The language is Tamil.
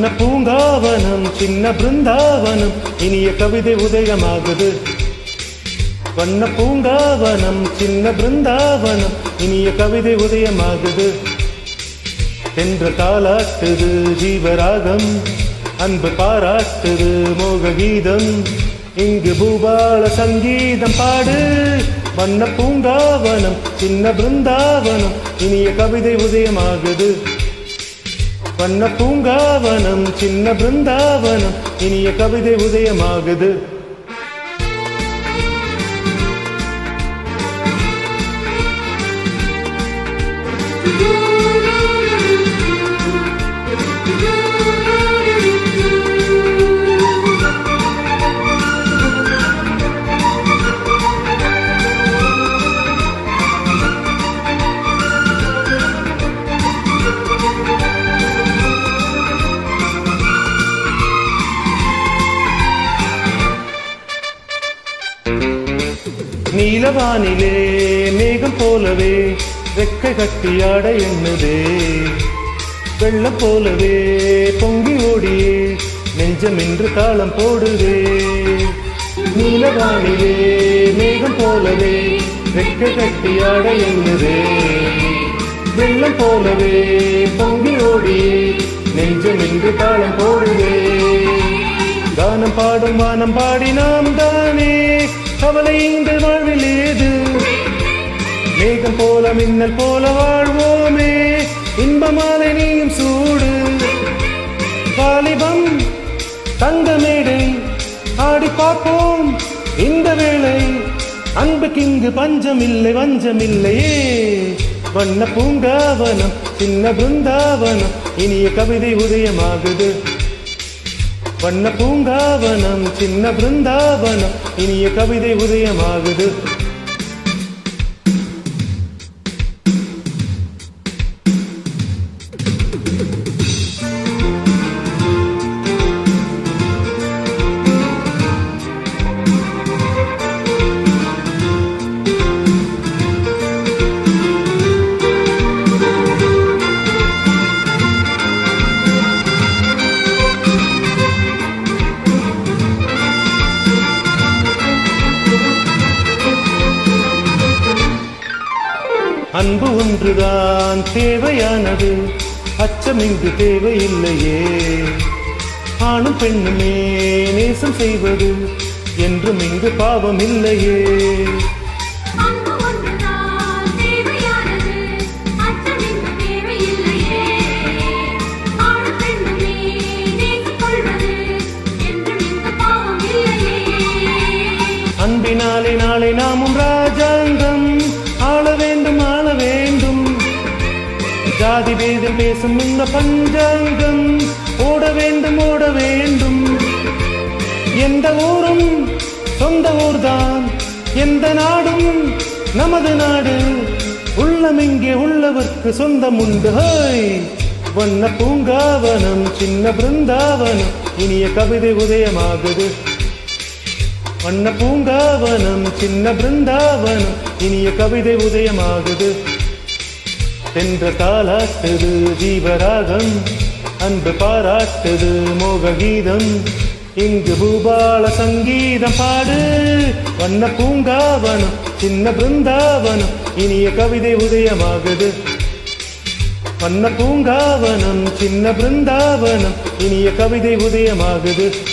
பூங்காவனம் சின்ன பிருந்தாவனம் இனிய கவிதை உதயமாகுது வண்ண பூங்காவனம் சின்ன பிருந்தாவனம் இனிய கவிதை உதயமாகுது சென்ற தாளாட்டுது ஜீவராகம் அன்பு பாராட்டுது மோக கீதம் இங்கு பூபால சங்கீதம் பாடு வண்ண பூங்காவனம் சின்ன பிருந்தாவனம் இனிய கவிதை உதயமாகுது வண்ண பூங்காவனம் சின்ன பிருந்தாவனம் இனிய கவிதை உதயமாகுது நீலவானிலே மேகம் போலவே ரெக்கை கட்டியாட எண்ணுதே வெள்ளம் போலவே பொங்கி ஓடியே நெஞ்சம் என்று தாளம் போடுதே நீலவானிலே மேகம் போலவே ரெக்கை கட்டியாட எண்ணுதே வெள்ளம் போலவே பொங்கி ஓடியே நெஞ்சம் என்று தாளம் போடுதே கானம் பாடும் வானம் பாடி நாம் தானே கவலை இந்த வாழ்வில் ஏது மேகம் போல மின்னல் போல வாழ்வோமே இன்பமாலை நீயும் சூடு வாலிபம் தங்க மேடை ஆடி பார்ப்போம் இந்த வேளை அன்புக்கு இங்கு பஞ்சம் இல்லை வஞ்சம் இல்லையே வண்ண பூங்காவனம் சின்ன பிருந்தாவனம் இனிய கவிதை உதயமாகுது வண்ண பூங்காவனம் சின்ன பிருந்தாவனம் இனிய கவிதை உதயமாகுது அன்பு ஒன்றுதான் தேவையானது அச்சம் இங்கு தேவையில்லையே ஆணும் பெண்ணுமே நேசம் செய்வது என்றும் இங்கு பாவம் இல்லையே அன்பு ஒன்றுதான் தேவையானது அச்சமின்றி தேவையில்லையே ஆண் பெண்ணுமே நேசிக் கொள்வது என்றும் இந்த பாவம் இல்லையே அன்பினாலே நாளை நாமும் ராஜாங்கம் ஆள வேண்டும் ஆள வேண்டும் ஜாதி பேதம் பேசும் இந்த பஞ்சாங்கம் ஓட வேண்டும் ஓட வேண்டும் எந்த ஊரும் சொந்த ஊர்தான் எந்த நாடும் நமது நாடு உள்ளம் இங்கே உள்ளவர்க்கு சொந்தம் உண்டு ஹோய் வண்ண பூங்காவனம் சின்ன பிருந்தாவனம் இனிய கவிதை உதயமாகுது வண்ண பூங்காவனம் சின்ன பிருந்தாவனம் இனிய கவிதை உதயமாகுது சென்ற தாளாட்டுது ஜீவராகம் அன்பு பாராட்டுது மோக கீதம் இங்கு பூபால சங்கீதம் பாடு வண்ண பூங்காவனம் சின்ன பிருந்தாவனம் இனிய கவிதை உதயமாகுது வண்ண பூங்காவனம் சின்ன பிருந்தாவனம் இனிய கவிதை உதயமாகுது